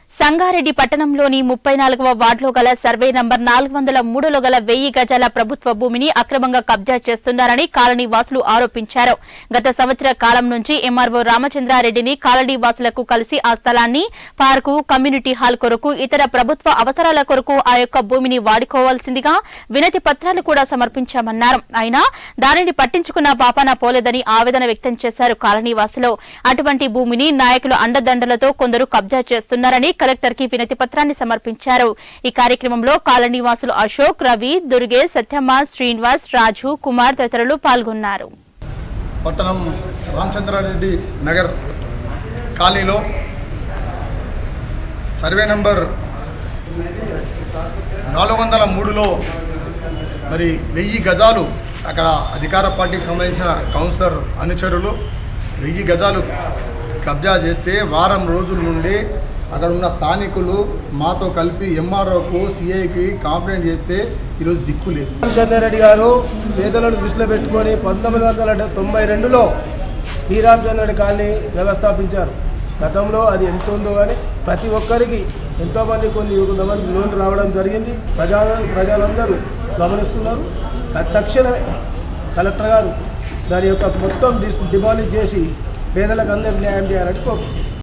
సంగారెడ్డి పట్టణంలోని ముప్పై నాలుగవ వార్డులో గల సర్వే నంబర్ నాలుగు వందల మూడులో గల వెయ్యి గజాల ప్రభుత్వ భూమిని అక్రమంగా కబ్జా చేస్తున్నారని కాలనీ వాసులు ఆరోపించారు గత సంవత్సర కాలం నుంచి ఎంఆర్ఓ రామచంద్రారెడ్డిని కాలనీ వాసులకు కలిసి ఆ స్థలాన్ని పార్కు కమ్యూనిటీ హాల్ కొరకు ఇతర ప్రభుత్వ అవసరాల కొరకు ఆ యొక్క భూమిని వాడుకోవాల్సిందిగా వినతి పత్రాలు కూడా సమర్పించామన్నారు అయినా దానిని పట్టించుకున్న పాపాన పోలేదని ఆవేదన వ్యక్తం చేశారు కాలనీ వాసులు అటువంటి భూమిని నాయకుల అండదండలతో కొందరు కబ్జా చేస్తున్నారని కలెక్టర్ కి వినతి పత్రాన్ని సమర్పించారు ఈ కార్యక్రమంలో కాలనీ వాసులు అశోక్ రవి దుర్గే సత్యమ్మ శ్రీనివాస్ రాజు కుమార్ తదితరులు పాల్గొన్నారు పట్టణం రామచంద్రారెడ్డి నగర్ కాలనీలో సర్వే నంబర్ నాలుగు వందల మూడులో మరి వెయ్యి గజాలు అక్కడ అధికార పార్టీకి సంబంధించిన కౌన్సిలర్ అనుచరులు వెయ్యి గజాలు కబ్జా చేస్తే వారం రోజుల నుండి అక్కడ ఉన్న స్థానికులు మాతో కలిపి ఎంఆర్ఓకు సిఐకి కంప్లైంట్ చేస్తే ఈరోజు దిక్కు లేదు రామచంద్రారెడ్డి గారు పేదలను దృష్టిలో పెట్టుకొని పంతొమ్మిది వందల తొంభై రెండులో పి రామచంద్రరెడ్డి కాలనీ వ్యవస్థాపించారు గతంలో అది ఎంత ఉందో కానీ ప్రతి ఒక్కరికి ఎంతోమంది కొన్ని కొంతమందికి లోన్ రావడం జరిగింది ప్రజా ప్రజలందరూ గమనిస్తున్నారు త- తక్షణమే కలెక్టర్ గారు దాని యొక్క మొత్తం డిస్ డిమాలిష్ చేసి పేదలకు అందరికీ న్యాయం చేయాలని కోరుకుంటున్నాను